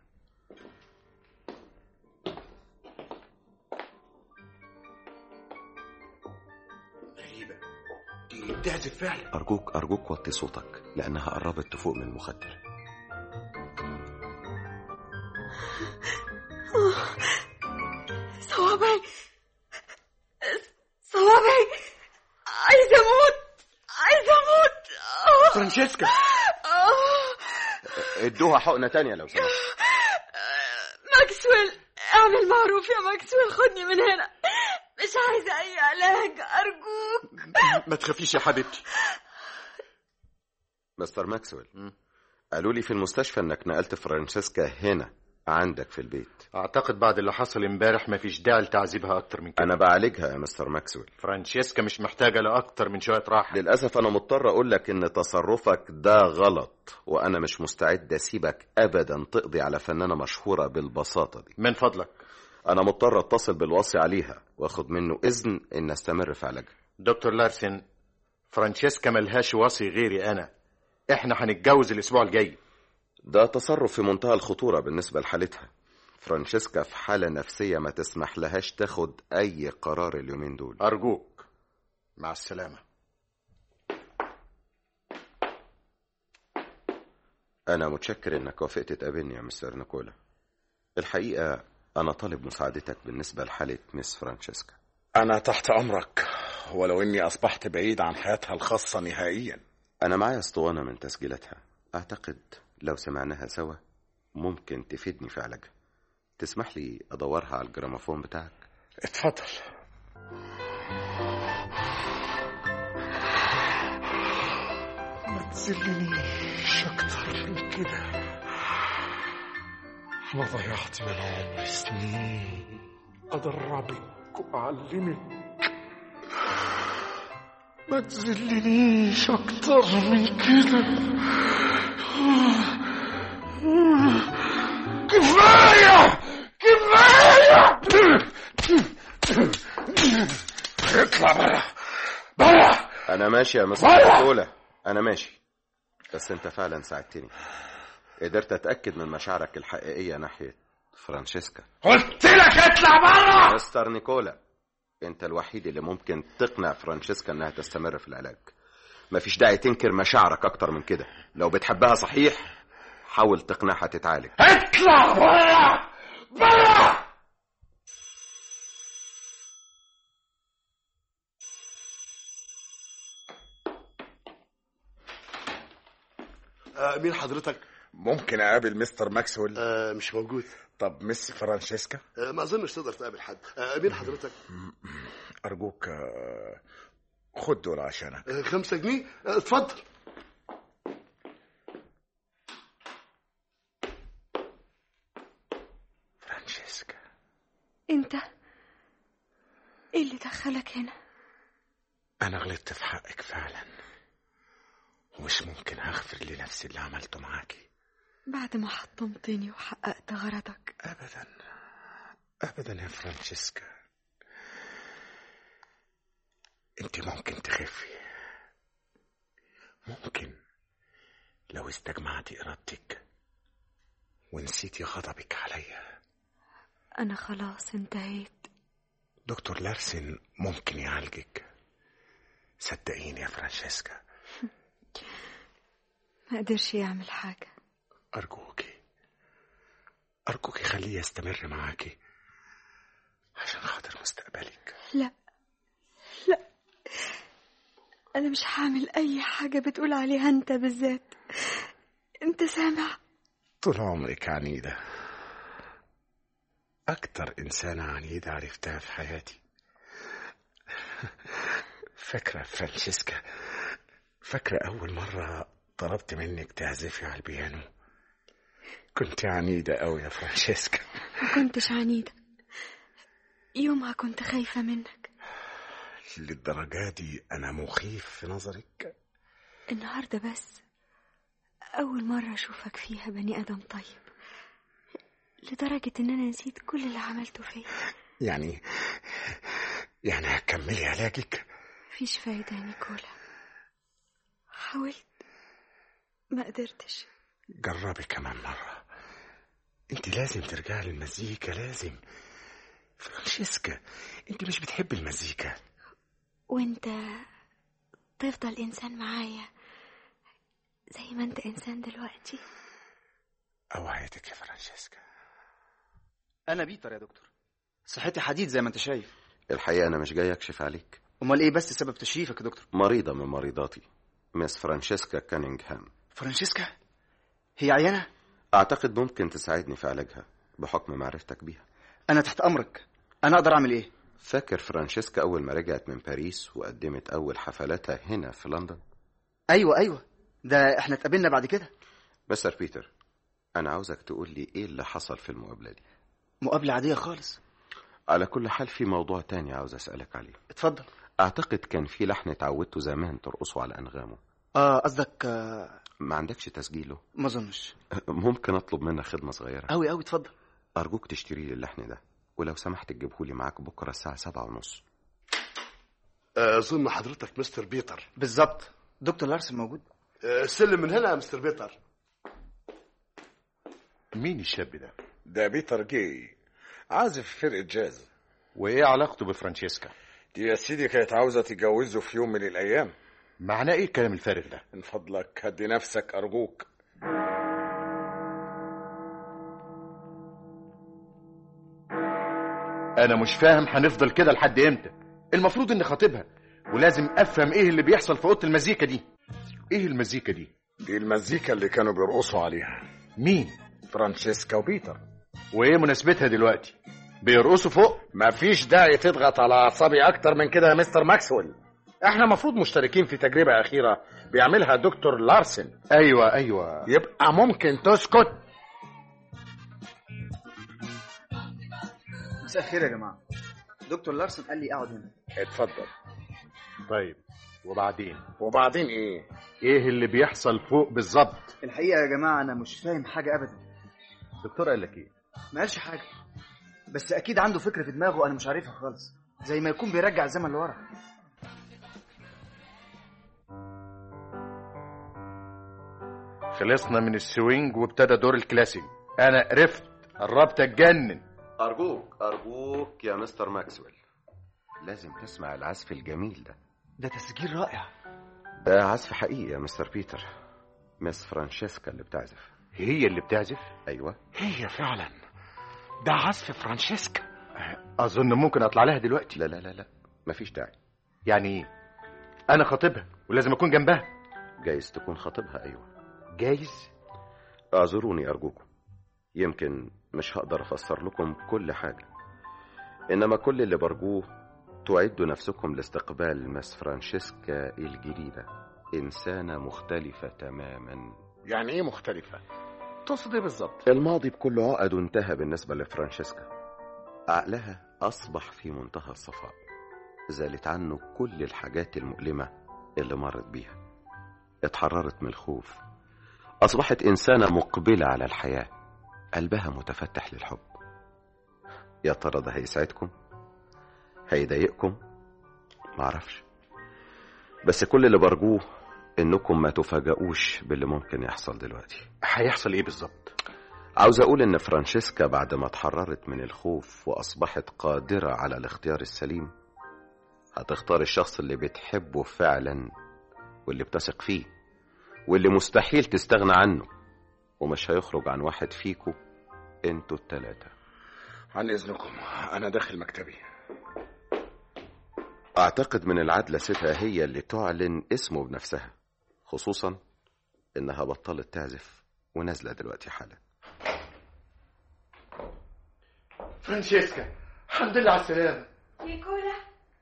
غريبة دي بتعزف فعلا أرجوك أرجوك وطي صوتك لأنها قربت تفوق من المخدر صوابعي صوابعي عايزه اموت عايزه اموت آه. فرانشيسكا آه. ادوها حقنة تانية لو سمحت ماكسويل اعمل معروف يا ماكسويل خدني من هنا مش عايزه اي علاج ارجوك ما تخافيش يا حبيبتي مستر ماكسويل قالوا لي في المستشفى انك نقلت فرانشيسكا هنا عندك في البيت اعتقد بعد اللي حصل امبارح مفيش داعي لتعذيبها اكتر من كده انا بعالجها يا مستر ماكسويل فرانشيسكا مش محتاجة لاكتر من شوية راحة للاسف انا مضطر اقول لك ان تصرفك ده غلط وانا مش مستعد اسيبك ابدا تقضي على فنانه مشهوره بالبساطه دي من فضلك انا مضطر اتصل بالوصي عليها واخد منه اذن ان استمر في علاجها دكتور لارسن فرانشيسكا ملهاش وصي غيري انا احنا هنتجوز الاسبوع الجاي ده تصرف في منتهى الخطوره بالنسبه لحالتها فرانشيسكا في حاله نفسيه ما تسمح لهاش تاخد اي قرار اليومين دول ارجوك مع السلامة أنا متشكر إنك وافقت تقابلني يا مستر نيكولا الحقيقة أنا طالب مساعدتك بالنسبة لحالة ميس فرانشيسكا أنا تحت أمرك ولو إني أصبحت بعيد عن حياتها الخاصة نهائيا أنا معايا اسطوانة من تسجيلاتها أعتقد لو سمعناها سوا ممكن تفيدني في علاجها تسمح لي أدورها على الجراموفون بتاعك اتفضل ما تذلنيش أكتر من كده أنا ضيعت من عمري سنين أدربك وأعلمك ما تذلنيش أكتر من كده كفاية كفاية اطلع برا برا أنا ماشي يا مستر ولا! نيكولا أنا ماشي بس أنت فعلا ساعدتني قدرت أتأكد من مشاعرك الحقيقية ناحية فرانشيسكا قلت لك اطلع برا مستر نيكولا أنت الوحيد اللي ممكن تقنع فرانشيسكا إنها تستمر في العلاج مفيش داعي تنكر مشاعرك أكتر من كده لو بتحبها صحيح حاول تقنعها تتعالج اطلع برا برا آه مين حضرتك؟ ممكن اقابل مستر ماكسويل آه مش موجود طب مس فرانشيسكا آه ما اظنش تقدر تقابل حد آه مين حضرتك؟ ارجوك آه، خد دول عشانك آه خمسة جنيه آه اتفضل فرانشيسكا انت ايه اللي دخلك هنا انا غلطت في حقك فعلا ومش ممكن اغفر لنفسي اللي عملته معاكي بعد ما حطمتني وحققت غرضك ابدا ابدا يا فرانشيسكا انت ممكن تخفي ممكن لو استجمعتي ارادتك ونسيتي غضبك عليا انا خلاص انتهيت دكتور لارسن ممكن يعالجك صدقيني يا فرانشيسكا ما قدرش يعمل حاجة أرجوكي أرجوكي خليه يستمر معاكي عشان خاطر مستقبلك لا لا انا مش هعمل اي حاجة بتقول عليها انت بالذات انت سامع طول عمرك عنيدة أكتر إنسانة عنيدة عرفتها في حياتي فاكرة فرانشيسكا فاكرة أول مرة طلبت منك تعزفي على البيانو كنت عنيدة أوي يا فرانشيسكا ما كنتش عنيدة يومها كنت خايفة منك للدرجة دي أنا مخيف في نظرك النهاردة بس أول مرة أشوفك فيها بني آدم طيب لدرجة إن أنا نسيت كل اللي عملته فيا يعني يعني هتكملي علاجك مفيش فايدة يا نيكولا حاولت ما قدرتش جربي كمان مرة انت لازم ترجعي للمزيكا لازم فرانشيسكا انت مش بتحبي المزيكا وانت تفضل إنسان معايا زي ما انت إنسان دلوقتي اوعدك يا فرانشيسكا انا بيتر يا دكتور صحتي حديد زي ما انت شايف الحقيقة أنا مش جاي أكشف عليك امال ايه بس سبب تشريفك يا دكتور مريضة من مريضاتي مس فرانشيسكا كانينغهام فرانشيسكا هي عيانه أعتقد ممكن تساعدني في علاجها بحكم معرفتك بيها انا تحت امرك انا اقدر اعمل ايه فاكر فرانشيسكا أول ما رجعت من باريس وقدمت أول حفلاتها هنا في لندن ايوه ايوه ده احنا اتقابلنا بعد كده مستر بيتر أنا عاوزك تقول لي إيه اللي حصل في المقابلة دي مقابله عاديه خالص على كل حال في موضوع تاني عاوز أسألك عليه اتفضل أعتقد كان في لحن اتعودته زمان ترقصوا على أنغامه اه قصدك آه ما عندكش تسجيله ما اظنش ممكن أطلب منك خدمة صغيرة قوي قوي اتفضل أرجوك تشتري لي اللحن ده ولو سمحت تجيبهولي معاك بكرة الساعة سبعة ونص آه، اظن حضرتك مستر بيتر بالظبط دكتور لارسن موجود آه، السلم من هنا يا مستر بيتر مين الشاب ده؟ ده بيتر جاي عازف فرقة جاز وايه علاقته بفرانشيسكا؟ دي يا سيدي كانت عاوزة تتجوزه في يوم من الأيام معناه ايه الكلام الفارغ ده؟ من فضلك هدي نفسك أرجوك انا مش فاهم هنفضل كده لحد امتى المفروض اني خاطبها ولازم افهم ايه اللي بيحصل في اوضه المزيكا دي ايه المزيكا دي دي المزيكا اللي كانوا بيرقصوا عليها مين فرانشيسكا وبيتر وايه مناسبتها دلوقتي بيرقصوا فوق مفيش داعي تضغط على اعصابي اكتر من كده يا مستر ماكسويل احنا المفروض مشتركين في تجربه اخيره بيعملها دكتور لارسن ايوه ايوه يبقى ممكن تسكت مساء الخير يا جماعه دكتور لارسن قال لي اقعد هنا اتفضل طيب وبعدين وبعدين ايه ايه اللي بيحصل فوق بالظبط الحقيقه يا جماعه انا مش فاهم حاجه ابدا الدكتور قال لك ايه ما قالش حاجه بس اكيد عنده فكره في دماغه انا مش عارفها خالص زي ما يكون بيرجع الزمن لورا خلصنا من السوينج وابتدى دور الكلاسيك انا قرفت قربت اتجنن أرجوك أرجوك يا مستر ماكسويل لازم تسمع العزف الجميل ده ده تسجيل رائع ده عزف حقيقي يا مستر بيتر مس فرانشيسكا اللي بتعزف هي اللي بتعزف أيوة هي فعلا ده عزف فرانشيسكا اظن ممكن اطلع لها دلوقتي لا لا لا لا مفيش داعي يعني ايه انا خاطبها ولازم اكون جنبها جايز تكون خاطبها أيوة جايز اعذروني أرجوكم يمكن مش هقدر أفسر لكم كل حاجة إنما كل اللي برجوه تعدوا نفسكم لاستقبال مس فرانشيسكا الجديدة إنسانة مختلفة تماما يعني ايه مختلفه تقصد ايه بالظبط الماضي بكل عقده انتهى بالنسبة لفرانشيسكا عقلها أصبح في منتهى الصفاء زالت عنه كل الحاجات المؤلمة اللي مرت بيها اتحررت من الخوف أصبحت إنسانة مقبلة على الحياة قلبها متفتح للحب يا ترى ده هيسعدكم هيضايقكم معرفش بس كل اللي برجوه انكم ما تفاجئوش باللي ممكن يحصل دلوقتي هيحصل ايه بالظبط عاوز اقول ان فرانشيسكا بعد ما اتحررت من الخوف واصبحت قادرة على الاختيار السليم هتختار الشخص اللي بتحبه فعلا واللي بتثق فيه واللي مستحيل تستغنى عنه ومش هيخرج عن واحد فيكو انتوا التلاتة عن اذنكم انا داخل مكتبي اعتقد من العدل ستها هي اللي تعلن اسمه بنفسها خصوصا انها بطلت تعزف ونازله دلوقتي حالا فرانشيسكا الحمد لله على السلامه نيكولا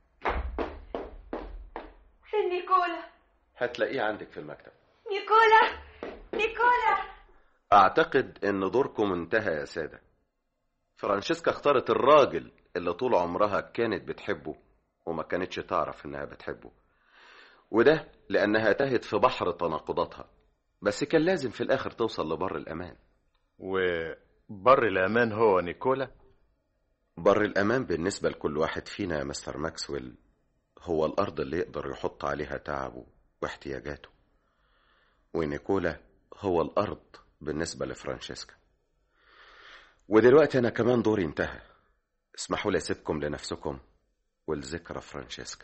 فين نيكولا هتلاقيه عندك في المكتب نيكولا نيكولا اعتقد ان دوركم انتهى يا ساده فرانشيسكا اختارت الراجل اللي طول عمرها كانت بتحبه وما كانتش تعرف انها بتحبه وده لانها تهت في بحر تناقضاتها بس كان لازم في الاخر توصل لبر الامان وبر الامان هو نيكولا بر الامان بالنسبه لكل واحد فينا يا مستر ماكسويل هو الارض اللي يقدر يحط عليها تعبه واحتياجاته ونيكولا هو الارض بالنسبه لفرانشيسكا ودلوقتي انا كمان دوري انتهى اسمحوا لي اسيبكم لنفسكم والذكرى فرانشيسكا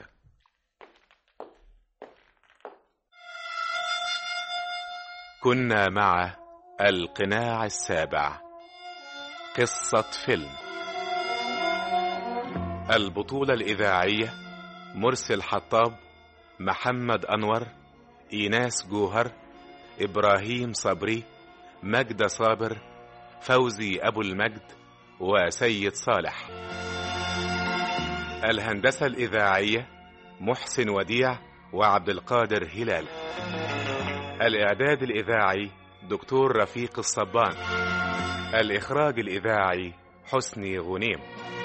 كنا مع القناع السابع قصة فيلم البطولة الإذاعية مرسل حطاب محمد أنور إيناس جوهر إبراهيم صبري مجد صابر فوزي أبو المجد وسيد صالح الهندسة الإذاعية محسن وديع وعبد القادر هلال الإعداد الإذاعي دكتور رفيق الصبان الإخراج الإذاعي حسني غنيم